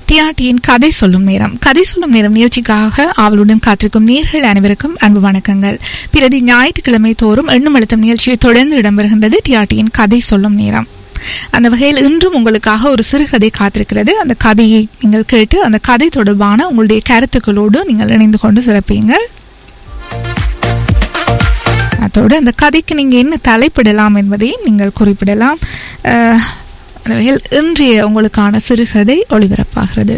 டிஆர்டியின் கதை சொல்லும் நேரம் கதை சொல்லும் நேரம் நிகழ்ச்சிக்காக ஆவலுடன் காத்திருக்கும் நேர்கள் அனைவருக்கும் அன்பு வணக்கங்கள் பிரதி ஞாயிற்றுக்கிழமை தோறும் எண்ணும் அழுத்தம் நிகழ்ச்சியை தொடர்ந்து இடம்பெறுகின்றது டிஆர்டியின் கதை சொல்லும் நேரம் அந்த வகையில் இன்றும் உங்களுக்காக ஒரு சிறுகதை காத்திருக்கிறது அந்த கதையை நீங்கள் கேட்டு அந்த கதை தொடர்பான உங்களுடைய கருத்துக்களோடு நீங்கள் இணைந்து கொண்டு சிறப்பீங்கள் அதோடு அந்த கதைக்கு நீங்கள் என்ன தலைப்பிடலாம் என்பதையும் நீங்கள் குறிப்பிடலாம் அஹ், அந்த வகையில் இன்றைய உங்களுக்கான சிறுகதை ஒளிபரப்பாகிறது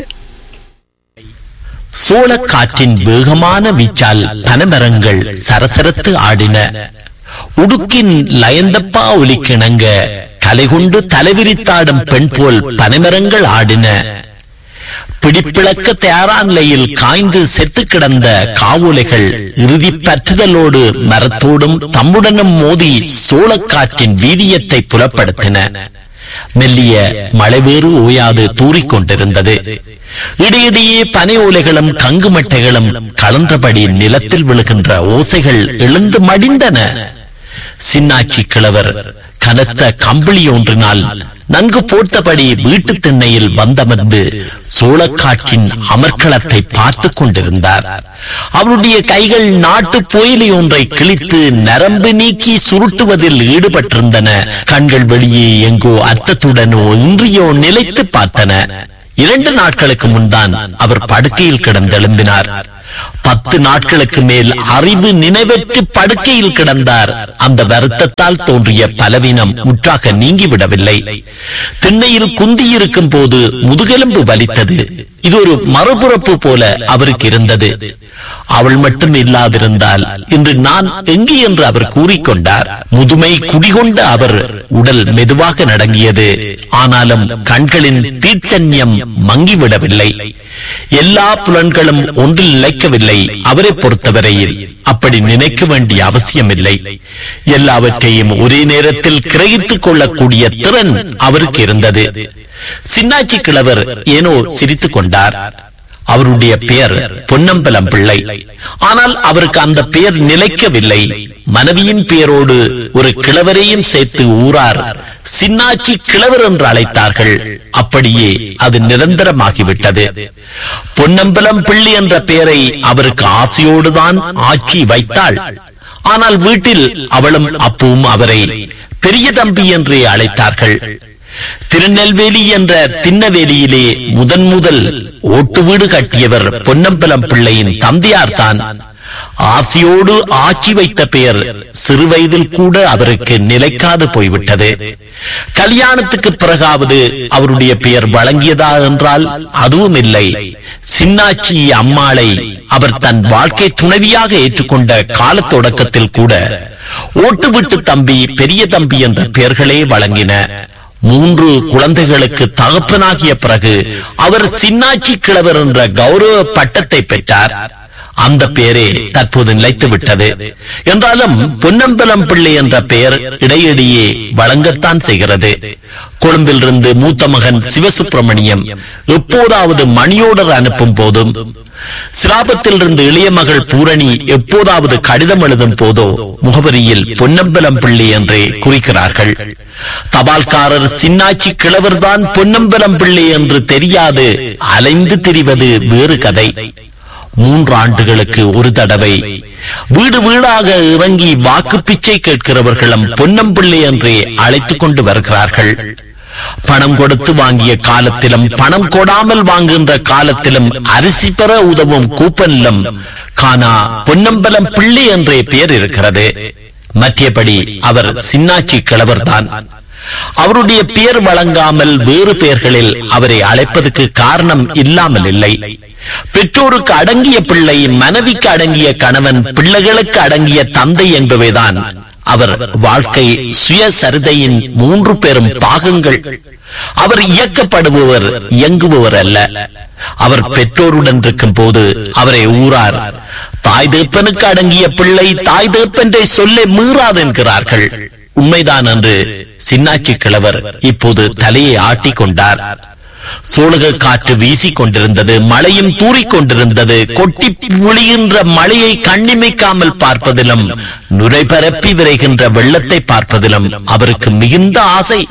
சோளக்காற்றின் வேகமான வீச்சால் பனமரங்கள் சரசரத்து ஆடின உடுக்கின் லயந்தப்பா ஒலிக்கிணங்க தலைகொண்டு தலைவிரித்தாடும் பெண் போல் பனைமரங்கள் ஆடின பிடிப்பிழக்க தயாரான நிலையில் காய்ந்து செத்து கிடந்த காவுலைகள் இறுதி பற்றுதலோடு மரத்தோடும் தம்முடனும் மோதி சோளக்காற்றின் வீரியத்தை புலப்படுத்தின மெல்லிய மழைவேறு ஓயாது தூறிக் கொண்டிருந்தது இடையிடையே பனை ஓலைகளும் கங்குமட்டைகளும் கலன்றபடி நிலத்தில் விழுகின்ற ஓசைகள் எழுந்து மடிந்தன சின்னாச்சி கிழவர் கனத்த கம்பளி ஒன்றினால் நன்கு போர்த்தபடி வீட்டு திண்ணையில் வந்தமர்ந்து சோளக்காற்றின் அமர்க்களத்தை பார்த்துக் கொண்டிருந்தார் அவருடைய கைகள் நாட்டு புயலி ஒன்றை கிழித்து நரம்பு நீக்கி சுருட்டுவதில் ஈடுபட்டிருந்தன கண்கள் வெளியே எங்கோ அர்த்தத்துடனோ இன்றியோ நிலைத்து பார்த்தன இரண்டு நாட்களுக்கு முன்தான் அவர் படுக்கையில் கிடந்தெழும்பினார் பத்து நாட்களுக்கு மேல் அறிவு நினைவற்று படுக்கையில் கிடந்தார் அந்த வருத்தத்தால் தோன்றிய பலவீனம் முற்றாக நீங்கிவிடவில்லை திண்ணையில் குந்தியிருக்கும் போது முதுகெலும்பு வலித்தது இது ஒரு மறுபுறப்பு போல அவருக்கு இருந்தது அவள் மட்டும் இல்லாதிருந்தால் இன்று நான் எங்கே என்று அவர் கூறிக்கொண்டார் முதுமை குடிகொண்ட அவர் உடல் மெதுவாக நடங்கியது ஆனாலும் கண்களின் தீட்சண்யம் மங்கிவிடவில்லை எல்லா புலன்களும் ஒன்றில் நிலைக்கவில்லை அவரை பொறுத்தவரையில் அப்படி நினைக்க வேண்டிய அவசியமில்லை எல்லாவற்றையும் ஒரே நேரத்தில் கிரகித்துக் கொள்ளக்கூடிய திறன் அவருக்கு இருந்தது சின்னாச்சி கிழவர் ஏனோ சிரித்துக் கொண்டார் அவருடைய பெயர் பொன்னம்பலம் பிள்ளை ஆனால் அவருக்கு அந்த பெயர் நிலைக்கவில்லை மனைவியின் பெயரோடு ஒரு கிழவரையும் சேர்த்து ஊரார் சின்னாச்சி கிழவர் என்று அழைத்தார்கள் அப்படியே அது நிரந்தரமாகிவிட்டது பொன்னம்பலம் பிள்ளை என்ற பெயரை அவருக்கு ஆசையோடுதான் ஆட்சி வைத்தாள் ஆனால் வீட்டில் அவளும் அப்புவும் அவரை பெரிய தம்பி என்றே அழைத்தார்கள் திருநெல்வேலி என்ற திண்ணவேலியிலே முதன் முதல் ஓட்டு வீடு கட்டியவர் பொன்னம்பலம் பிள்ளையின் தந்தையார் தான் ஆசையோடு ஆட்சி வைத்த பெயர் சிறு வயதில் கூட அவருக்கு நிலைக்காது போய்விட்டது கல்யாணத்துக்கு பிறகாவது அவருடைய பெயர் வழங்கியதா என்றால் அதுவும் இல்லை சின்னாச்சி அம்மாளை அவர் தன் வாழ்க்கை துணைவியாக ஏற்றுக்கொண்ட கால தொடக்கத்தில் கூட ஓட்டு விட்டு தம்பி பெரிய தம்பி என்ற பெயர்களே வழங்கின மூன்று குழந்தைகளுக்கு தகப்பனாகிய பிறகு அவர் சின்னாச்சி கிழவர் என்ற கௌரவ பட்டத்தை பெற்றார் அந்த பெயரே தற்போது நிலைத்து விட்டது என்றாலும் பொன்னம்பலம் பிள்ளை என்ற பெயர் இடையிடையே வழங்கத்தான் செய்கிறது கொழும்பிலிருந்து மூத்த மகன் சிவசுப்பிரமணியம் எப்போதாவது மணியோடர் அனுப்பும் போதும் சிலாபத்திலிருந்து இளைய மகள் பூரணி எப்போதாவது கடிதம் எழுதும் போதோ முகவரியில் பொன்னம்பலம் பிள்ளை என்றே குறிக்கிறார்கள் தபால்காரர் சின்னாச்சி கிழவர்தான் பொன்னம்பலம் பிள்ளை என்று தெரியாது அலைந்து திரிவது வேறு கதை மூன்று ஆண்டுகளுக்கு ஒரு தடவை வீடு வீடாக இறங்கி வாக்கு பிச்சை கேட்கிறவர்களும் பொன்னம்பிள்ளை என்றே அழைத்துக் கொண்டு வருகிறார்கள் பணம் கொடுத்து வாங்கிய காலத்திலும் பணம் கொடாமல் வாங்குகின்ற காலத்திலும் அரிசி பெற உதவும் கூப்பனிலும் கானா பொன்னம்பலம் பிள்ளை என்றே பெயர் இருக்கிறது மற்றபடி அவர் சின்னாச்சி கிழவர்தான் அவருடைய பெயர் வழங்காமல் வேறு பெயர்களில் அவரை அழைப்பதற்கு காரணம் இல்லாமல் இல்லை பெற்றோருக்கு அடங்கிய பிள்ளை மனைவிக்கு அடங்கிய கணவன் பிள்ளைகளுக்கு அடங்கிய தந்தை என்பவைதான் அவர் வாழ்க்கை சுயசரிதையின் மூன்று பெரும் பாகங்கள் அவர் இயக்கப்படுபவர் இயங்குபவர் அல்ல அவர் பெற்றோருடன் இருக்கும் போது அவரை ஊரார் தாய் தேப்பனுக்கு அடங்கிய பிள்ளை தாய் தேப்பென்றை சொல்ல மீறாது என்கிறார்கள் உண்மைதான் என்று சின்னாச்சி கிழவர் இப்போது தலையை ஆட்டிக் கொண்டார் சோழக காற்று வீசிக் கொண்டிருந்தது மழையும் தூறிக் கொண்டிருந்தது கொட்டி பொழிகின்ற மழையை கண்ணிமைக்காமல் பார்ப்பதிலும் நுரை பரப்பி விரைகின்ற வெள்ளத்தை பார்ப்பதிலும் அவருக்கு மிகுந்த ஆசை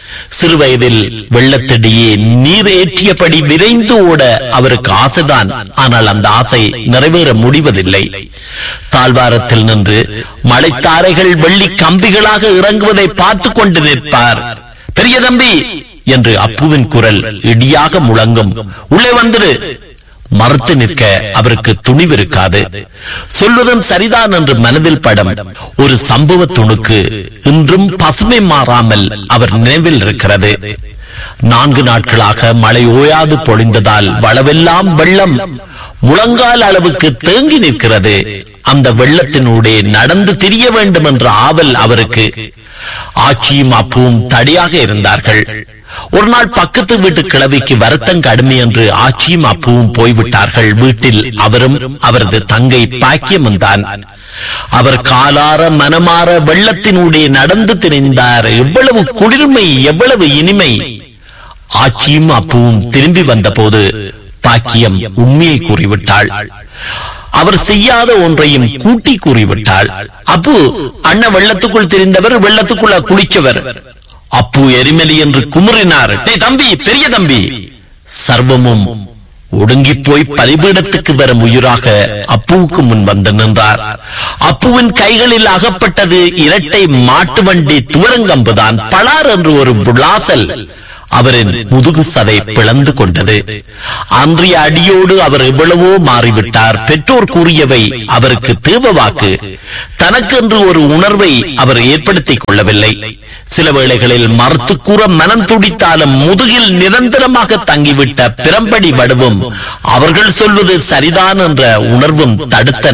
சிறுவயதில் வெள்ளத்தடியே நீர் ஏற்றியபடி விரைந்து ஓட அவருக்கு ஆசைதான் ஆனால் அந்த ஆசை நிறைவேற முடிவதில்லை தாழ்வாரத்தில் நின்று மழைத்தாரைகள் வெள்ளி கம்பிகளாக இறங்குவதை பார்த்து கொண்டு நிற்பார் பெரிய தம்பி என்று அப்புவின் குரல் இடியாக முழங்கும் உள்ளே வந்துரு மறுத்து நிற்க அவருக்கு துணிவிருக்காது சொல்வதும் சரிதான் என்று மனதில் படம் ஒரு சம்பவ துணுக்கு இன்றும் பசுமை மாறாமல் அவர் நினைவில் இருக்கிறது நான்கு நாட்களாக மழை ஓயாது பொழிந்ததால் வளவெல்லாம் வெள்ளம் முழங்கால் அளவுக்கு தேங்கி நிற்கிறது அந்த வெள்ளத்தினூடே நடந்து திரிய வேண்டும் என்ற ஆவல் அவருக்கு ஆட்சியும் அப்புவும் தடியாக இருந்தார்கள் ஒரு நாள் பக்கத்து வீட்டு கிழவிக்கு வருத்தம் கடுமை என்று ஆட்சியும் அப்புவும் போய்விட்டார்கள் வீட்டில் அவரும் அவரது தங்கை பாக்கியமும் தான் அவர் காலார மனமாற வெள்ளத்தினூடே நடந்து திரிந்தார் எவ்வளவு குளிர்மை எவ்வளவு இனிமை ஆட்சியும் அப்புவும் திரும்பி வந்தபோது பாக்கியம் உண்மையை கூறிவிட்டாள் அவர் செய்யாத ஒன்றையும் கூட்டி கூறிவிட்டாள் அப்பு அண்ணன் வெள்ளத்துக்குள் தெரிந்தவர் வெள்ளத்துக்குள்ள குளிச்சவர் அப்பு எரிமலி என்று குமுறினார் டேய் தம்பி பெரிய தம்பி சர்வமும் ஒடுங்கி போய் பலிபீடத்துக்கு வரும் உயிராக அப்புவுக்கு முன் வந்து நின்றார் அப்புவின் கைகளில் அகப்பட்டது இரட்டை மாட்டு வண்டி துவரங்கம்புதான் பலார் என்று ஒரு விளாசல் அவரின் முதுகு சதை பிளந்து கொண்டது அன்றைய அடியோடு அவர் எவ்வளவோ மாறிவிட்டார் பெற்றோர் கூறியவை அவருக்கு தேவ வாக்கு தனக்கென்று ஒரு உணர்வை அவர் ஏற்படுத்திக் கொள்ளவில்லை சில வேளைகளில் மறுத்து கூற மனம் துடித்தாலும் முதுகில் நிரந்தரமாக தங்கிவிட்ட பிரம்படி வடுவும் அவர்கள் சொல்வது சரிதான் என்ற உணர்வும் தடுத்தன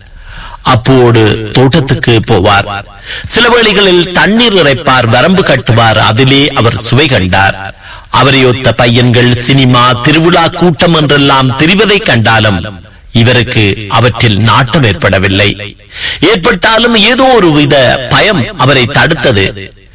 அப்போடு தோட்டத்துக்கு போவார் சில வேளைகளில் தண்ணீர் இறைப்பார் வரம்பு கட்டுவார் அதிலே அவர் சுவை கண்டார் அவரையொத்த பையன்கள் சினிமா திருவிழா கூட்டம் என்றெல்லாம் தெரிவதை கண்டாலும் இவருக்கு அவற்றில் நாட்டம் ஏற்படவில்லை ஏற்பட்டாலும் ஏதோ ஒரு வித பயம் அவரை தடுத்தது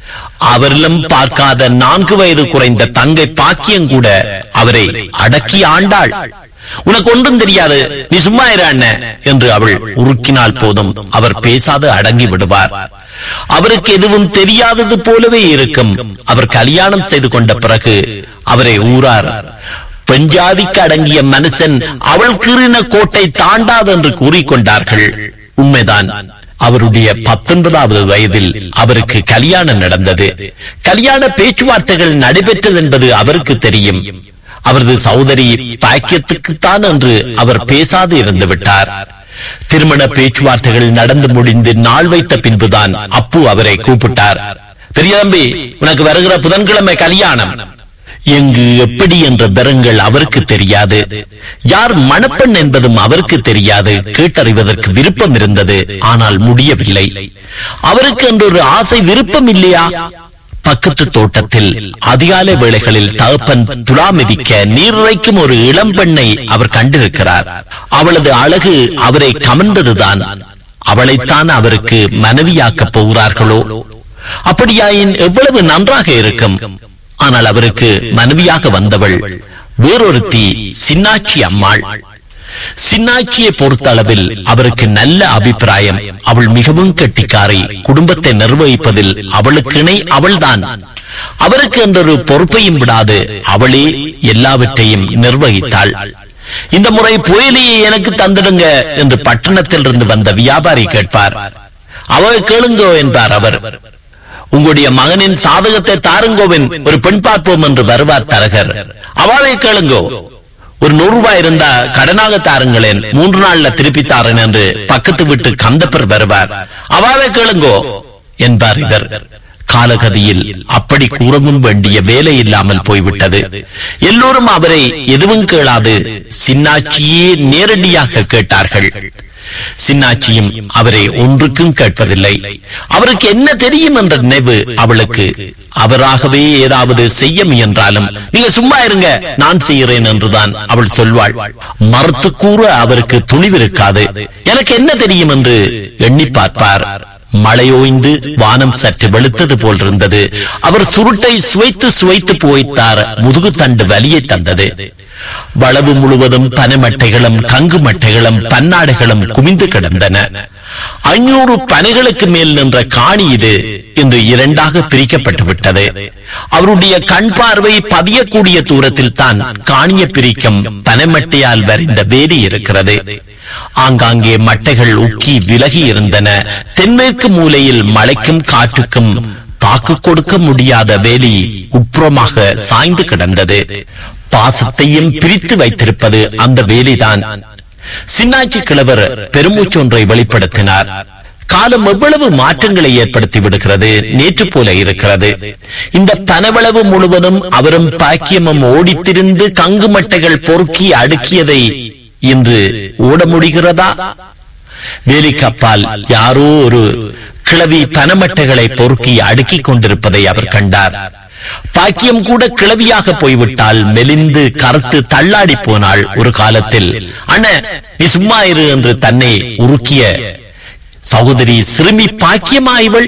அவரிலும் பார்க்காத நான்கு வயது குறைந்த தங்கை பாக்கியம் கூட அவரை அடக்கி ஆண்டாள் உனக்கு ஒன்றும் தெரியாது நீ சும்மா இரு அண்ணன் என்று அவள் உருக்கினால் போதும் அவர் பேசாது அடங்கி விடுவார் அவருக்கு எதுவும் தெரியாதது போலவே இருக்கும் அவர் கல்யாணம் செய்து கொண்ட பிறகு அவரை ஊரார் பெஞ்சாதிக்கு அடங்கிய மனுஷன் அவள் கீறின கோட்டை தாண்டாது என்று கூறிக்கொண்டார்கள் உண்மைதான் அவருடைய பத்தொன்பதாவது வயதில் அவருக்கு கல்யாணம் நடந்தது கல்யாண பேச்சுவார்த்தைகள் நடைபெற்றது என்பது அவருக்கு தெரியும் அவரது சகோதரி பாக்கியத்துக்குத்தான் என்று அவர் பேசாது இருந்து விட்டார் திருமண பேச்சுவார்த்தைகள் நடந்து முடிந்து நாள் வைத்த பின்புதான் அப்பு அவரை கூப்பிட்டார் பெரிய தம்பி உனக்கு வருகிற புதன்கிழமை கல்யாணம் எங்கு எப்படி என்ற பெறங்கள் அவருக்கு தெரியாது யார் மணப்பெண் என்பதும் அவருக்கு தெரியாது கேட்டறிவதற்கு விருப்பம் இருந்தது ஆனால் முடியவில்லை அவருக்கு என்று ஒரு ஆசை விருப்பம் இல்லையா பக்கத்து தோட்டத்தில் அதிகாலை வேளைகளில் தகப்பன் துலா மிதிக்க நீர் இறைக்கும் ஒரு இளம் பெண்ணை அவர் கண்டிருக்கிறார் அவளது அழகு அவரை கமர்ந்ததுதான் அவளைத்தான் அவருக்கு மனைவியாக்கப் போகிறார்களோ அப்படியாயின் எவ்வளவு நன்றாக இருக்கும் ஆனால் அவருக்கு மனைவியாக வந்தவள் வேறொருத்தி சின்னாச்சி அம்மாள் சின்னாச்சியை பொறுத்த அளவில் அவருக்கு நல்ல அபிப்பிராயம் அவள் மிகவும் கெட்டிக்காரி குடும்பத்தை நிர்வகிப்பதில் அவளுக்கு இணை அவள்தான் அவருக்கு என்றொரு பொறுப்பையும் விடாது அவளே எல்லாவற்றையும் நிர்வகித்தாள் இந்த முறை புயலியை எனக்கு தந்திடுங்க என்று பட்டணத்தில் இருந்து வந்த வியாபாரி கேட்பார் அவ கேளுங்கோ என்பார் அவர் உங்களுடைய மகனின் சாதகத்தை தாருங்கோவின் ஒரு பெண் பார்ப்போம் என்று வருவார் தரகர் அவாவை கேளுங்கோ ஒரு நூறு ரூபாய் இருந்தா கடனாக தாருங்களேன் மூன்று நாள்ல திருப்பி தாரேன் என்று பக்கத்து வீட்டு கந்தப்பர் வருவார் அவாவை கேளுங்கோ என்பார் இவர் காலகதியில் அப்படி கூறவும் வேண்டிய வேலை இல்லாமல் போய்விட்டது எல்லோரும் அவரை எதுவும் கேளாது சின்னாச்சியே நேரடியாக கேட்டார்கள் சின்னாச்சியும் அவரை ஒன்றுக்கும் கேட்பதில்லை அவருக்கு என்ன தெரியும் என்ற நினைவு அவளுக்கு அவராகவே ஏதாவது செய்ய முயன்றாலும் நீங்க சும்மா இருங்க நான் செய்கிறேன் என்றுதான் அவள் சொல்வாள் மறுத்து கூற அவருக்கு துணிவிருக்காது எனக்கு என்ன தெரியும் என்று எண்ணி பார்ப்பார் மழை ஓய்ந்து வானம் சற்று வெளுத்தது போல் இருந்தது அவர் சுருட்டை சுவைத்து சுவைத்து போய்த்தார் முதுகு தண்டு வலியை தந்தது வளவு முழுவதும் பனைமட்டைகளும் கங்கு மட்டைகளும் பன்னாடைகளும் குவிந்து கிடந்தன ஐநூறு பனைகளுக்கு மேல் நின்ற காணி இது இன்று இரண்டாக பிரிக்கப்பட்டு விட்டது அவருடைய கண் பார்வை பதியக்கூடிய தூரத்தில் தான் காணிய பிரிக்கும் பனைமட்டையால் வரைந்த வேலி இருக்கிறது ஆங்காங்கே மட்டைகள் உக்கி விலகி இருந்தன தென்மேற்கு மூலையில் மழைக்கும் காற்றுக்கும் தாக்கு கொடுக்க முடியாத வேலி உட்புறமாக சாய்ந்து கிடந்தது பாசத்தையும் பிரித்து வைத்திருப்பது அந்த வேலிதான் சின்னாச்சி கிழவர் பெருமூச்சொன்றை வெளிப்படுத்தினார் காலம் எவ்வளவு மாற்றங்களை ஏற்படுத்தி விடுகிறது நேற்று போல இருக்கிறது இந்த பனவளவு முழுவதும் அவரும் பாக்கியமும் ஓடித்திருந்து கங்கு மட்டைகள் பொறுக்கி அடுக்கியதை இன்று ஓட முடிகிறதா வேலிக்கப்பால் யாரோ ஒரு கிளவி பனமட்டைகளை பொறுக்கி அடுக்கிக் கொண்டிருப்பதை அவர் கண்டார் பாக்கியம் கூட கிளவியாக போய்விட்டால் மெலிந்து கருத்து தள்ளாடி போனாள் ஒரு காலத்தில் அண்ண நீ சும்மா இரு என்று தன்னை உருக்கிய சகோதரி சிறுமி பாக்கியமா இவள்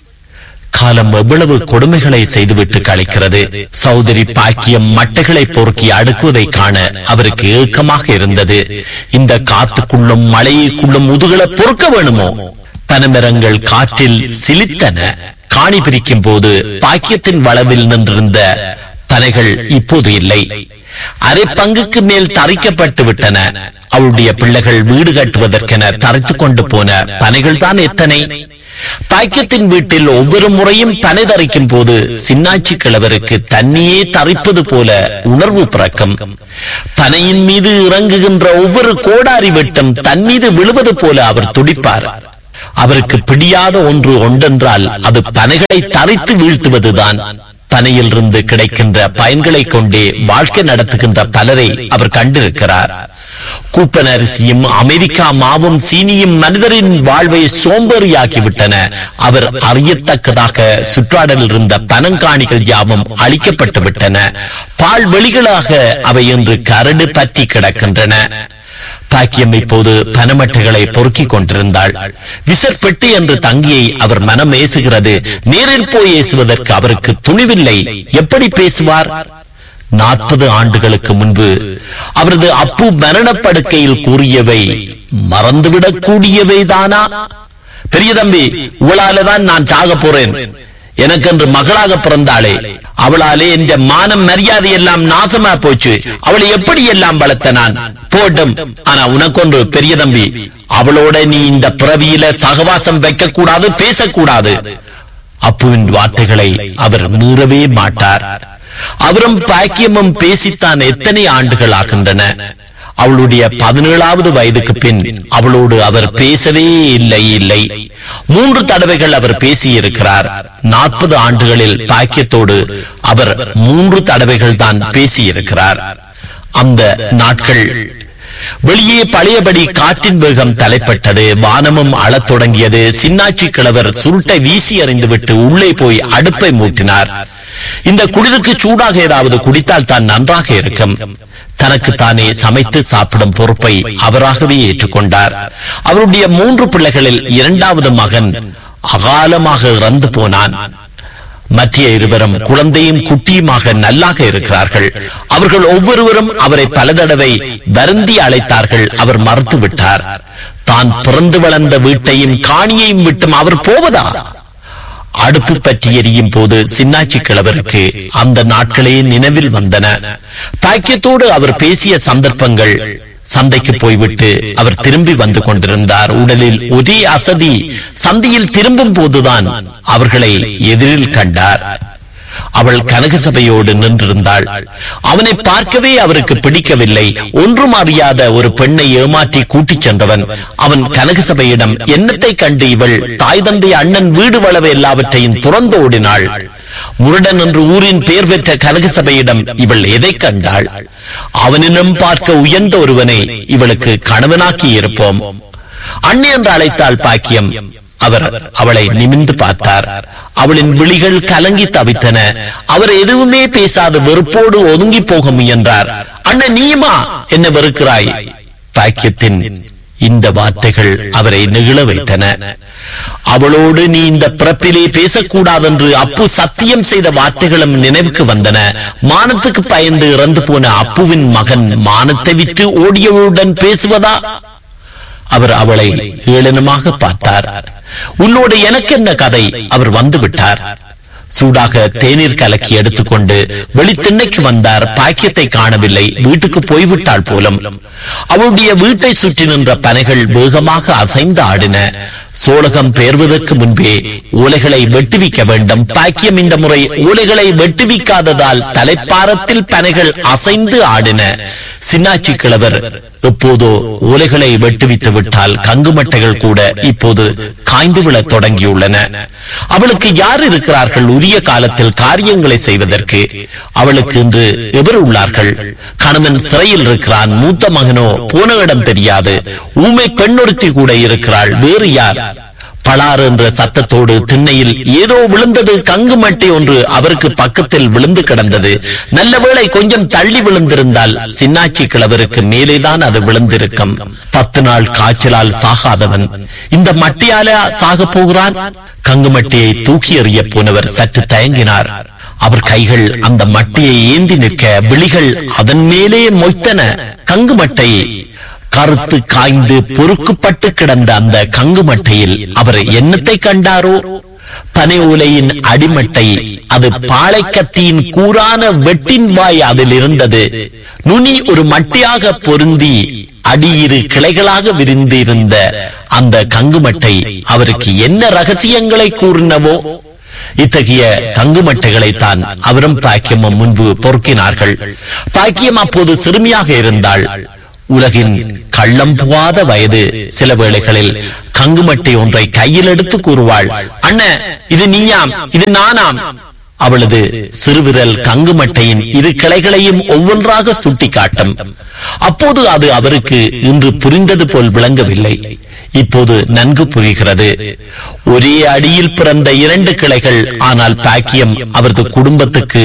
காலம் எவ்வளவு கொடுமைகளை செய்துவிட்டு கழிக்கிறது சௌதரி பாக்கியம் மட்டைகளை பொறுக்கி அடுக்குவதை காண அவருக்கு ஏக்கமாக இருந்தது இந்த காத்துக்குள்ளும் மழைக்குள்ளும் முதுகலை பொறுக்க வேணுமோ பனமரங்கள் காற்றில் சிலித்தன காணி பிரிக்கும் போது பாக்கியத்தின் வளவில் நின்றிருந்த பனைகள் இப்போது இல்லை அரை பங்குக்கு மேல் தரிக்கப்பட்டு விட்டன அவளுடைய பிள்ளைகள் வீடு கட்டுவதற்கென தரைத்துக் கொண்டு போன பனைகள் தான் எத்தனை பாக்கியத்தின் வீட்டில் ஒவ்வொரு முறையும் பனை தரிக்கும் போது சின்னாச்சி கிழவருக்கு தண்ணியே தரிப்பது போல உணர்வு பிறக்கும் பனையின் மீது இறங்குகின்ற ஒவ்வொரு கோடாரி வெட்டும் தன் மீது விழுவது போல அவர் துடிப்பார் அவருக்கு பிடியாத ஒன்று ஒன்றென்றால் அது பனைகளை தரித்து வீழ்த்துவதுதான் பனையிலிருந்து கிடைக்கின்ற பயன்களை கொண்டே வாழ்க்கை நடத்துகின்ற பலரை அவர் கண்டிருக்கிறார் கூப்பன் அரிசியும் அமெரிக்கா மாவும் சீனியும் மனிதரின் வாழ்வை சோம்பேறியாக்கிவிட்டன அவர் அறியத்தக்கதாக சுற்றாடலில் இருந்த பனங்காணிகள் யாவும் அழிக்கப்பட்டு விட்டன பால் வெளிகளாக அவை இன்று கரடு பற்றி கிடக்கின்றன பாக்கியம் இப்போது பனமட்டைகளை பொறுக்கிக் கொண்டிருந்தாள் விசற்பெட்டு என்று தங்கியை அவர் மனம் ஏசுகிறது நேரில் போய் ஏசுவதற்கு அவருக்கு துணிவில்லை எப்படி பேசுவார் நாற்பது ஆண்டுகளுக்கு முன்பு அவரது அப்பு மரணப்படுக்கையில் கூறியவை மறந்துவிடக் கூடியவை தானா பெரிய தம்பி உங்களாலதான் நான் சாக போறேன் எனக்கென்று மகளாக பிறந்தாளே அவளாலே என்ற மானம் மரியாதை எல்லாம் நாசமா போச்சு அவளை எப்படி எல்லாம் வளர்த்த நான் போட்டும் ஆனா உனக்கொன்று பெரிய தம்பி அவளோட நீ இந்த பிறவியில சகவாசம் வைக்க கூடாது பேசக்கூடாது அப்புவின் வார்த்தைகளை அவர் மீறவே மாட்டார் அவரும் பாக்கியமும் பேசித்தான் எத்தனை ஆண்டுகள் ஆகின்றன அவளுடைய பதினேழாவது வயதுக்கு பின் அவளோடு அவர் பேசவே இல்லை இல்லை மூன்று தடவைகள் அவர் பேசியிருக்கிறார் நாற்பது ஆண்டுகளில் பாக்கியத்தோடு அவர் மூன்று தடவைகள் தான் பேசியிருக்கிறார் அந்த நாட்கள் வெளியே பழையபடி காற்றின் வேகம் தலைப்பட்டது வானமும் அழத் தொடங்கியது சின்னாச்சி கிழவர் சுருட்டை வீசி எறிந்துவிட்டு உள்ளே போய் அடுப்பை மூட்டினார் இந்த குளிருக்கு சூடாக ஏதாவது குடித்தால் தான் நன்றாக இருக்கும் தனக்குத்தானே சமைத்து சாப்பிடும் பொறுப்பை அவராகவே ஏற்றுக்கொண்டார் அவருடைய மூன்று பிள்ளைகளில் இரண்டாவது மகன் அகாலமாக இறந்து போனான் மற்ற இருவரும் குழந்தையும் குட்டியுமாக நல்லாக இருக்கிறார்கள் அவர்கள் ஒவ்வொருவரும் அவரை பல தடவை வருந்தி அழைத்தார்கள் அவர் மறுத்து விட்டார் தான் பிறந்து வளர்ந்த வீட்டையும் காணியையும் விட்டும் அவர் போவதா அடுப்பு பற்றி எரியும் போது சின்னாச்சி கிழவருக்கு அந்த நாட்களே நினைவில் வந்தன பாக்கியத்தோடு அவர் பேசிய சந்தர்ப்பங்கள் சந்தைக்கு போய்விட்டு அவர் திரும்பி வந்து கொண்டிருந்தார் உடலில் ஒரே அசதி சந்தையில் திரும்பும் போதுதான் அவர்களை எதிரில் கண்டார் அவள் கனக சபையோடு நின்றிருந்தாள் அவனை பார்க்கவே அவருக்கு பிடிக்கவில்லை ஒன்றும் அறியாத ஒரு பெண்ணை ஏமாற்றி கூட்டிச் சென்றவன் அவன் கனக சபையிடம் என்னத்தை கண்டு இவள் தாய் தந்தை அண்ணன் வீடு வளவு எல்லாவற்றையும் துறந்து ஓடினாள் முருடன் என்று ஊரின் பெயர் பெற்ற கனக சபையிடம் இவள் எதை கண்டாள் அவனிடம் பார்க்க உயர்ந்த ஒருவனை இவளுக்கு கணவனாக்கி இருப்போம் அண்ணி என்று அழைத்தாள் பாக்கியம் அவர் அவளை நிமிந்து பார்த்தார் அவளின் விழிகள் கலங்கி தவித்தன அவர் எதுவுமே பேசாத வெறுப்போடு ஒதுங்கி போக முயன்றார் அண்ணன் நீயுமா என்ன வெறுக்கிறாய் பாக்கியத்தின் இந்த வார்த்தைகள் அவரை நெகிழ வைத்தன அவளோடு நீ இந்த பிறப்பிலே பேசக்கூடாதென்று அப்பு சத்தியம் செய்த வார்த்தைகளும் நினைவுக்கு வந்தன மானத்துக்கு பயந்து இறந்து போன அப்புவின் மகன் மானத்தை விட்டு ஓடியவளுடன் பேசுவதா அவர் அவளை ஏளனமாக பார்த்தார் உன்னோடு எனக்கு என்ன கதை அவர் வந்து விட்டார் சூடாக தேநீர் கலக்கி எடுத்துக்கொண்டு வெளித்திண்ணைக்கு வந்தார் பாக்கியத்தை காணவில்லை வீட்டுக்கு போய்விட்டாள் போலும் அவளுடைய வீட்டை சுற்றி நின்ற பனைகள் வேகமாக அசைந்து ஆடின சோழகம் பெயர்வதற்கு முன்பே ஓலைகளை வெட்டுவிக்க வேண்டும் பாக்கியம் இந்த முறை ஓலைகளை வெட்டுவிக்காததால் தலைப்பாரத்தில் பனைகள் அசைந்து ஆடின சின்னாச்சி கிழவர் எப்போதோ ஓலைகளை வெட்டுவித்து விட்டால் கங்குமட்டைகள் கூட இப்போது காய்ந்து விழத் தொடங்கியுள்ளன அவளுக்கு யார் இருக்கிறார்கள் உரிய காலத்தில் காரியங்களை செய்வதற்கு அவளுக்கு இன்று எவர் உள்ளார்கள் கணவன் சிறையில் இருக்கிறான் மூத்த மகனோ போன இடம் தெரியாது ஊமை பெண்ணொருத்தி கூட இருக்கிறாள் வேறு யார் பலார் என்ற சத்தத்தோடு திண்ணையில் ஏதோ விழுந்தது கங்கு மட்டை ஒன்று அவருக்கு பக்கத்தில் விழுந்து கிடந்தது நல்ல வேளை கொஞ்சம் தள்ளி விழுந்திருந்தால் சின்னாச்சி கிழவருக்கு மேலேதான் அது விழுந்திருக்கும் பத்து நாள் காய்ச்சலால் சாகாதவன் இந்த மட்டியால சாக போகிறான் கங்கு மட்டியை தூக்கி எறிய போனவர் சற்று தயங்கினார் அவர் கைகள் அந்த மட்டியை ஏந்தி நிற்க விழிகள் அதன் மேலே மொய்த்தன கங்கு மட்டை கருத்து காய்ந்து பொறுக்குப்பட்டு கிடந்த அந்த கங்கு மட்டையில் அவர் என்னத்தை கண்டாரோ பனை ஓலையின் அடிமட்டை அது பாளைக்கத்தியின் கூரான வெட்டின் வாய் அதில் இருந்தது நுனி ஒரு மட்டையாக பொருந்தி அடியிரு கிளைகளாக விரிந்து இருந்த அந்த கங்குமட்டை அவருக்கு என்ன ரகசியங்களை கூறினவோ இத்தகைய கங்குமட்டைகளை தான் அவரும் பாக்கியமும் முன்பு பொறுக்கினார்கள் பாக்கியம் அப்போது சிறுமியாக இருந்தாள் உலகின் கள்ளம் புகாத வயது சில வேளைகளில் கங்குமட்டை ஒன்றை கையில் எடுத்து கூறுவாள் அண்ண இது நீயாம் இது நானாம் அவளது சிறுவிரல் கங்குமட்டையின் இரு கிளைகளையும் ஒவ்வொன்றாக சுட்டிக்காட்டும் அப்போது அது அவருக்கு இன்று புரிந்தது போல் விளங்கவில்லை இப்போது நன்கு புரிகிறது ஒரே அடியில் பிறந்த இரண்டு கிளைகள் ஆனால் பாக்கியம் அவரது குடும்பத்துக்கு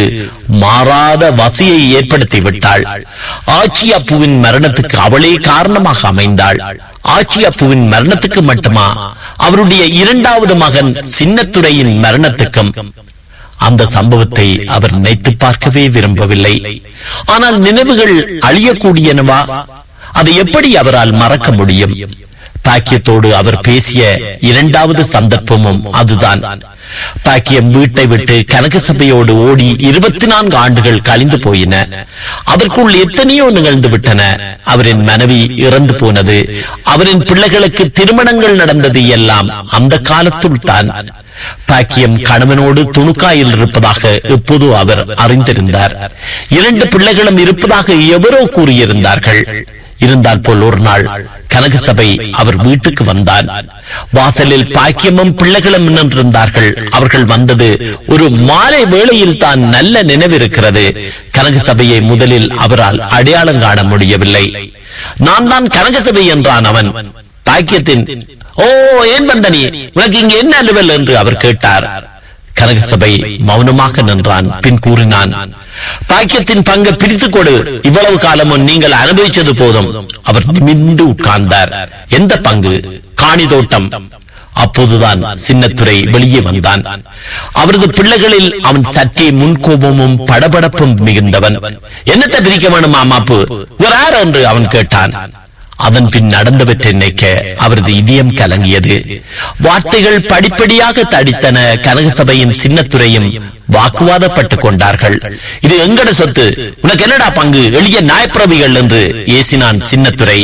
மாறாத வசியை ஏற்படுத்தி விட்டாள் ஆச்சி அப்புவின் மரணத்துக்கு அவளே காரணமாக அமைந்தாள் ஆச்சி அப்புவின் மரணத்துக்கு மட்டுமா அவருடைய இரண்டாவது மகன் சின்னத்துறையின் மரணத்துக்கும் அந்த சம்பவத்தை அவர் நினைத்து பார்க்கவே விரும்பவில்லை ஆனால் நினைவுகள் அழியக்கூடியனவா அதை எப்படி அவரால் மறக்க முடியும் பாக்கியத்தோடு அவர் பேசிய இரண்டாவது சந்தர்ப்பமும் அதுதான் பாக்கியம் வீட்டை விட்டு கனக சபையோடு ஓடி இருபத்தி நான்கு ஆண்டுகள் கழிந்து போயின அதற்குள் எத்தனையோ நிகழ்ந்து விட்டன அவரின் மனைவி இறந்து போனது அவரின் பிள்ளைகளுக்கு திருமணங்கள் நடந்தது எல்லாம் அந்த காலத்துள் தான் பாக்கியம் கணவனோடு துணுக்காயில் இருப்பதாக எப்போதோ அவர் அறிந்திருந்தார் இரண்டு பிள்ளைகளும் இருப்பதாக எவரோ கூறியிருந்தார்கள் இருந்தால் போல் ஒரு நாள் கனகசபை அவர் வீட்டுக்கு வந்தான் வாசலில் பாக்கியமும் பிள்ளைகளும் நின்றிருந்தார்கள் அவர்கள் வந்தது ஒரு மாலை வேளையில் தான் நல்ல நினைவிருக்கிறது கனகசபையை முதலில் அவரால் அடையாளம் காண முடியவில்லை நான் தான் கனகசபை என்றான் அவன் பாக்கியத்தின் ஓ ஏன் வந்த நீ உனக்கு இங்க என்ன அலுவல் என்று அவர் கேட்டார் கனகசபை மௌனமாக நின்றான் பின் கூறினான் பாக்கியத்தின் பங்கை பிரித்துக் கொடு இவ்வளவு காலமும் நீங்கள் அனுபவிச்சது போதும் அவர் நிமிர்ந்து உட்கார்ந்தார் எந்த பங்கு காணி தோட்டம் அப்போதுதான் சின்னத்துறை வெளியே வந்தான் அவரது பிள்ளைகளில் அவன் சற்றே முன்கோபமும் படபடப்பும் மிகுந்தவன் என்னத்தை பிரிக்க வேணும் அம்மாப்பு யார் என்று அவன் கேட்டான் அதன் பின் நடந்தவற்றை நினைக்க அவரது இதயம் கலங்கியது வார்த்தைகள் படிப்படியாக தடித்தன கனகசபையின் சின்னத்துறையும் வாக்குவாதப்பட்டுக் கொண்டார்கள் இது எங்கட சொத்து உனக்கு என்னடா பங்கு எளிய நாயப்பிரவிகள் என்று ஏசினான் சின்னத்துறை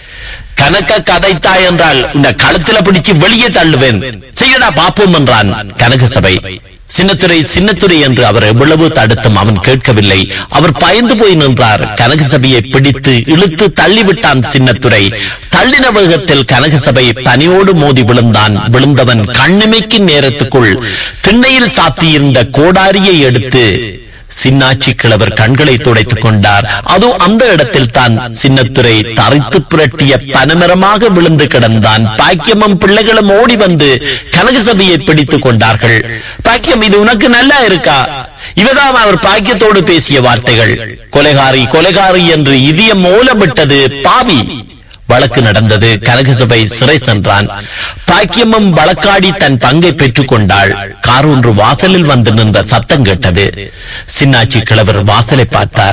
கணக்க கதைத்தாய் என்றால் இந்த களத்தில பிடிச்சு வெளியே தள்ளுவேன் செய்யடா பாப்போம் என்றான் கனகசபை சின்னத்துறை சின்னத்துறை என்று அவர் எவ்வளவு தடுத்தும் அவன் கேட்கவில்லை அவர் பயந்து போய் நின்றார் கனகசபையை பிடித்து இழுத்து தள்ளிவிட்டான் சின்னத்துறை தள்ளின வேகத்தில் கனகசபை பனியோடு மோதி விழுந்தான் விழுந்தவன் கண்ணிமைக்கும் நேரத்துக்குள் திண்ணையில் சாத்தியிருந்த கோடாரியை எடுத்து சின்னாச்சி கிழவர் கண்களை துடைத்துக் கொண்டார் அதோ அந்த இடத்தில் தான் சின்னத்துறை தரைத்து புரட்டிய பனமரமாக விழுந்து கிடந்தான் பாக்கியமும் பிள்ளைகளும் ஓடி வந்து கனகசபையை பிடித்துக் கொண்டார்கள் பாக்கியம் இது உனக்கு நல்லா இருக்கா இவதான் அவர் பாக்கியத்தோடு பேசிய வார்த்தைகள் கொலைகாரி கொலைகாரி என்று இதயம் மூலமிட்டது பாவி வழக்கு நடந்தது கனகசபை சிறை சென்றான் பாக்கியமும் வழக்காடி தன் பங்கை பெற்றுக் கொண்டாள் கார் ஒன்று வாசலில் வந்து நின்ற சத்தம் கேட்டது சின்னாச்சி கிழவர் வாசலை பார்த்தார்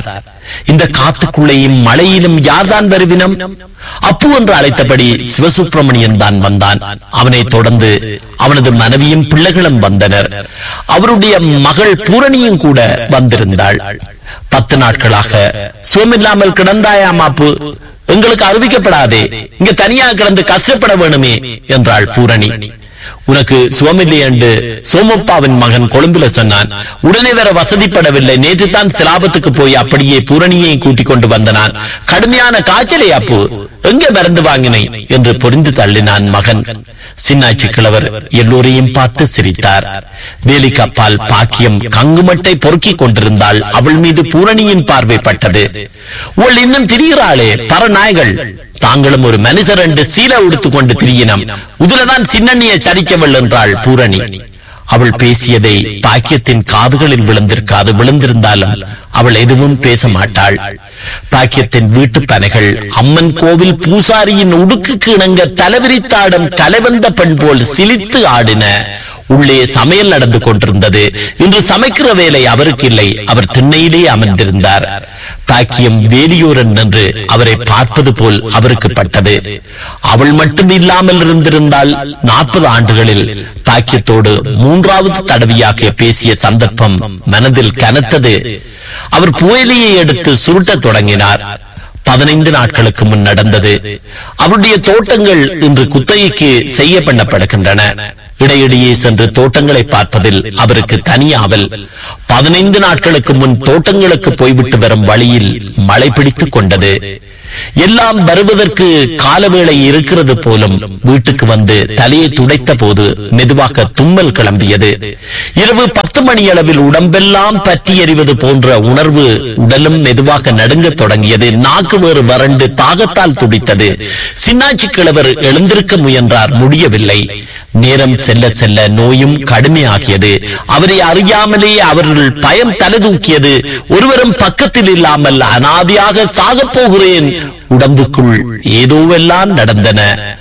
இந்த காத்துக்குள்ளேயும் மழையிலும் யார்தான் வருவினம் அப்பு என்று அழைத்தபடி சிவசுப்பிரமணியன் தான் வந்தான் அவனை தொடர்ந்து அவனது மனைவியும் பிள்ளைகளும் வந்தனர் அவருடைய மகள் பூரணியும் கூட வந்திருந்தாள் பத்து நாட்களாக சுவமில்லாமல் கிடந்தாயாமாப்பு எங்களுக்கு அறிவிக்கப்படாதே இங்க தனியாக கிடந்து கஷ்டப்பட வேணுமே என்றாள் பூரணி உனக்கு சுவமில்லை என்று சோமப்பாவின் மகன் கொழும்புல சொன்னான் உடனே வேற வசதிப்படவில்லை நேற்று தான் சிலாபத்துக்கு போய் அப்படியே பூரணியை கூட்டிக் கொண்டு வந்தனான் கடுமையான காய்ச்சலை அப்பு எங்க மருந்து வாங்கினை என்று பொறிந்து தள்ளினான் மகன் சின்னாச்சி கிழவர் எல்லோரையும் பார்த்து சிரித்தார் வேலிக்கு அப்பால் பாக்கியம் கங்குமட்டை பொறுக்கிக் கொண்டிருந்தாள் அவள் மீது பூரணியின் பார்வை பட்டது உள் இன்னும் திரிகிறாளே பரநாய்கள் தாங்களும் ஒரு மனுஷர் என்று சீல உடுத்துக் கொண்டு திரியினம் உதிரதான் சின்னண்ணியை சரிக்கவள் என்றாள் பூரணி அவள் பேசியதை பாக்கியத்தின் காதுகளில் விழுந்திருக்காது விழுந்திருந்தாலும் அவள் எதுவும் பேச மாட்டாள் பாக்கியத்தின் வீட்டு பனைகள் அம்மன் கோவில் பூசாரியின் உடுக்குக்கு இணங்க தலைவிரித்தாடும் கலைவந்த பெண் போல் சிலித்து ஆடின உள்ளே சமையல் நடந்து கொண்டிருந்தது இன்று சமைக்கிற வேலை அவருக்கு இல்லை அவர் திண்ணையிலே அமர்ந்திருந்தார் பாக்கியம் வேலியோரன் நின்று அவரை பார்ப்பது போல் அவருக்கு பட்டது அவள் மட்டும் இல்லாமல் இருந்திருந்தால் நாற்பது ஆண்டுகளில் பாக்கியத்தோடு மூன்றாவது தடவையாக பேசிய சந்தர்ப்பம் மனதில் கனத்தது அவர் புயலியை எடுத்து சுருட்டத் தொடங்கினார் பதினைந்து நாட்களுக்கு முன் நடந்தது அவருடைய தோட்டங்கள் இன்று குத்தகைக்கு செய்ய பண்ணப்படுகின்றன இடையிடையே சென்று தோட்டங்களை பார்ப்பதில் அவருக்கு தனியாவல் பதினைந்து நாட்களுக்கு முன் தோட்டங்களுக்கு போய்விட்டு வரும் வழியில் மழை பிடித்துக் கொண்டது எல்லாம் வருவதற்கு காலவேளை இருக்கிறது போலும் வீட்டுக்கு வந்து தலையை துடைத்த போது மெதுவாக தும்மல் கிளம்பியது இரவு பத்து மணி அளவில் உடம்பெல்லாம் பற்றி எறிவது போன்ற உணர்வு உடலும் மெதுவாக நடுங்கத் தொடங்கியது நாக்கு வேறு வறண்டு தாகத்தால் துடித்தது சின்னாச்சி கிழவர் எழுந்திருக்க முயன்றார் முடியவில்லை நேரம் செல்ல செல்ல நோயும் கடுமையாகியது அவரை அறியாமலே அவர்கள் பயம் தலைதூக்கியது ஒருவரும் பக்கத்தில் இல்லாமல் அனாதியாக சாகப் போகிறேன் உடம்புக்குள் ஏதோவெல்லாம் நடந்தன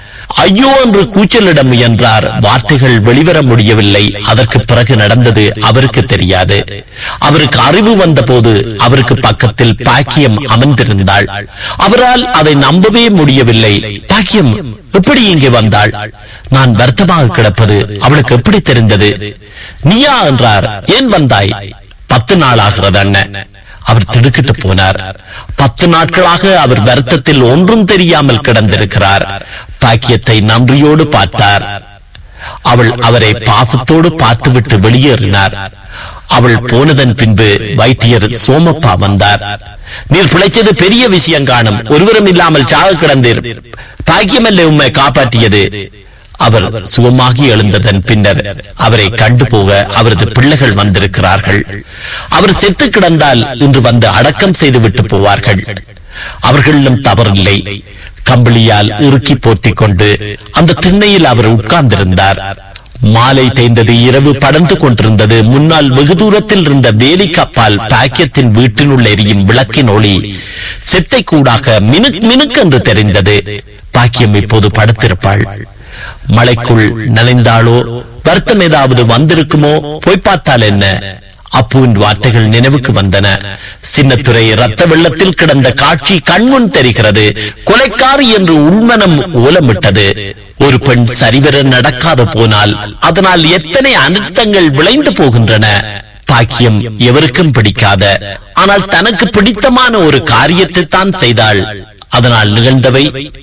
ஐயோ என்று கூச்சலிட முயன்றார் வார்த்தைகள் வெளிவர முடியவில்லை அதற்கு பிறகு நடந்தது அவருக்கு தெரியாது அவருக்கு அறிவு வந்த போது அவருக்கு பக்கத்தில் பாக்கியம் அமர்ந்திருந்தாள் அவரால் அதை நம்பவே முடியவில்லை பாக்கியம் எப்படி இங்கே வந்தாள் நான் வருத்தமாக கிடப்பது அவளுக்கு எப்படி தெரிந்தது நீயா என்றார் ஏன் வந்தாய் பத்து நாள் ஆகிறது அண்ணன் அவர் திடுக்கிட்டு போனார் பத்து நாட்களாக அவர் வருத்தத்தில் ஒன்றும் தெரியாமல் கிடந்திருக்கிறார் பாக்கியத்தை நன்றியோடு பார்த்தார் அவள் அவரை பாசத்தோடு பார்த்துவிட்டு வெளியேறினார் அவள் போனதன் பின்பு வைத்தியர் சோமப்பா வந்தார் நீர் பிழைச்சது பெரிய விஷயம் காணும் ஒருவரும் இல்லாமல் சாக கிடந்தீர் பாக்கியமல்ல உண்மை காப்பாற்றியது அவர் சுகமாகி எழுந்ததன் பின்னர் அவரை கண்டு போக அவரது பிள்ளைகள் வந்திருக்கிறார்கள் அவர் செத்து கிடந்தால் இன்று வந்து அடக்கம் செய்துவிட்டு போவார்கள் அவர்களிடம் தவறில்லை கம்பளியால் இறுக்கி போர்த்திக் கொண்டு அந்த திண்ணையில் அவர் உட்கார்ந்திருந்தார் மாலை தேய்ந்தது இரவு படர்ந்து கொண்டிருந்தது முன்னால் வெகு தூரத்தில் இருந்த வேலிக்கு அப்பால் பாக்கியத்தின் வீட்டினுள் எரியும் விளக்கின் ஒளி செத்தை கூடாக மினுக் மினுக் என்று தெரிந்தது பாக்கியம் இப்போது படுத்திருப்பாள் மலைக்குள் நனைந்தாளோ வருத்தம் ஏதாவது வந்திருக்குமோ போய் பார்த்தால் என்ன அப்புவின் வார்த்தைகள் நினைவுக்கு வந்தன சின்னத்துறை ரத்த வெள்ளத்தில் கிடந்த காட்சி கண்முன் தெரிகிறது கொலைக்காரி என்று உள்மனம் ஓலமிட்டது ஒரு பெண் சரிவர நடக்காது போனால் அதனால் எத்தனை அனர்த்தங்கள் விளைந்து போகின்றன பாக்கியம் எவருக்கும் பிடிக்காத ஆனால் தனக்கு பிடித்தமான ஒரு காரியத்தை தான் செய்தாள் அதனால் நிகழ்ந்தவை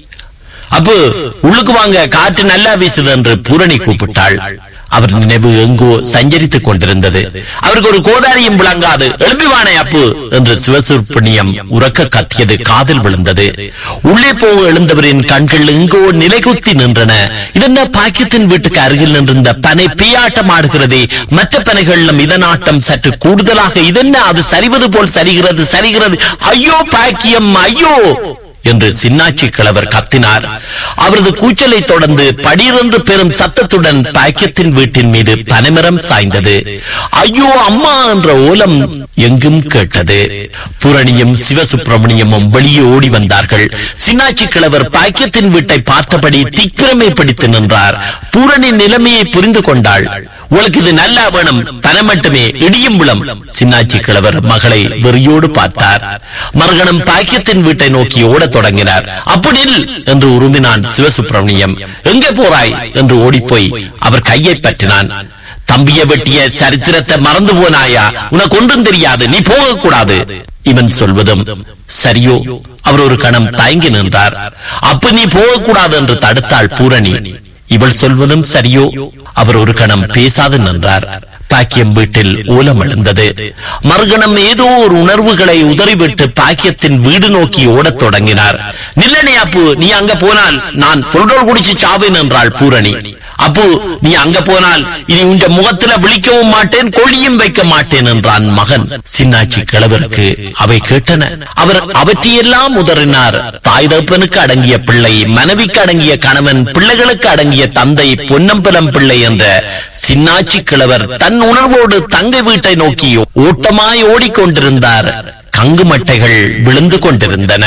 அப்போ உள்ளுக்கு வாங்க காற்று நல்லா வீசுது என்று பூரணி கூப்பிட்டாள் அவர் நினைவு எங்கோ சஞ்சரித்துக் கொண்டிருந்தது அவருக்கு ஒரு கோதாரியும் விளங்காது எழுப்பிவானே அப்பு என்று சிவசுப்பிணியம் உறக்க கத்தியது காதில் விழுந்தது உள்ளே போக எழுந்தவரின் கண்கள் எங்கோ நிலைகுத்தி நின்றன இதென்ன பாக்கியத்தின் வீட்டுக்கு அருகில் நின்றிருந்த பனை பியாட்டம் ஆடுகிறதே மற்ற பனைகளிலும் இதனாட்டம் சற்று கூடுதலாக இதென்ன அது சரிவது போல் சரிகிறது சரிகிறது ஐயோ பாக்கியம் ஐயோ என்று சின்னாச்சி கிழவர் கத்தினார் அவரது கூச்சலை தொடர்ந்து படீரென்று பெரும் சத்தத்துடன் பாக்கியத்தின் வீட்டின் மீது பனைமரம் சாய்ந்தது ஐயோ அம்மா என்ற ஓலம் எங்கும் கேட்டது பூரணியும் சிவசுப்பிரமணியமும் வெளியே ஓடி வந்தார்கள் சின்னாச்சி கிழவர் பாக்கியத்தின் வீட்டை பார்த்தபடி திக்கிரமை பிடித்து நின்றார் பூரணி நிலைமையை புரிந்து கொண்டாள் உனக்கு இது நல்லா வேணும் பணம் மட்டுமே இடியும் விளம் சின்னாச்சி கிழவர் மகளை வெறியோடு பார்த்தார் மறுகணம் பாக்கியத்தின் வீட்டை நோக்கி ஓடத் தொடங்கினார் அப்படி நில் என்று உருமினான் சிவசுப்பிரமணியம் எங்கே போறாய் என்று ஓடிப்போய் அவர் கையை பற்றினான் தம்பிய வெட்டிய சரித்திரத்தை மறந்து போனாயா உனக்கு ஒன்றும் தெரியாது நீ போகக்கூடாது இவன் சொல்வதும் சரியோ அவர் ஒரு கணம் தயங்கி நின்றார் அப்ப நீ போகக்கூடாது என்று தடுத்தாள் பூரணி இவள் சொல்வதும் சரியோ அவர் ஒரு கணம் பேசாது நின்றார் பாக்கியம் வீட்டில் ஓலம் எழுந்தது மறுகணம் ஏதோ ஒரு உணர்வுகளை உதறிவிட்டு பாக்கியத்தின் வீடு நோக்கி ஓடத் தொடங்கினார் நில்லனே அப்பு நீ அங்க போனால் நான் பொருடோல் குடிச்சு சாவேன் என்றாள் பூரணி அப்பு நீ அங்க போனால் இனி உங்க முகத்துல விழிக்கவும் மாட்டேன் கொள்ளியும் வைக்க மாட்டேன் என்றான் மகன் சின்னாச்சி கிழவருக்கு அவை கேட்டன அவர் அவற்றையெல்லாம் உதறினார் தாய் தகப்பனுக்கு அடங்கிய பிள்ளை மனைவிக்கு அடங்கிய கணவன் பிள்ளைகளுக்கு அடங்கிய தந்தை பொன்னம்பலம் பிள்ளை என்ற சின்னாச்சி கிழவர் தன் உணர்வோடு தங்கை வீட்டை நோக்கி ஓட்டமாய் ஓடிக்கொண்டிருந்தார் கங்கு மட்டைகள் விழுந்து கொண்டிருந்தன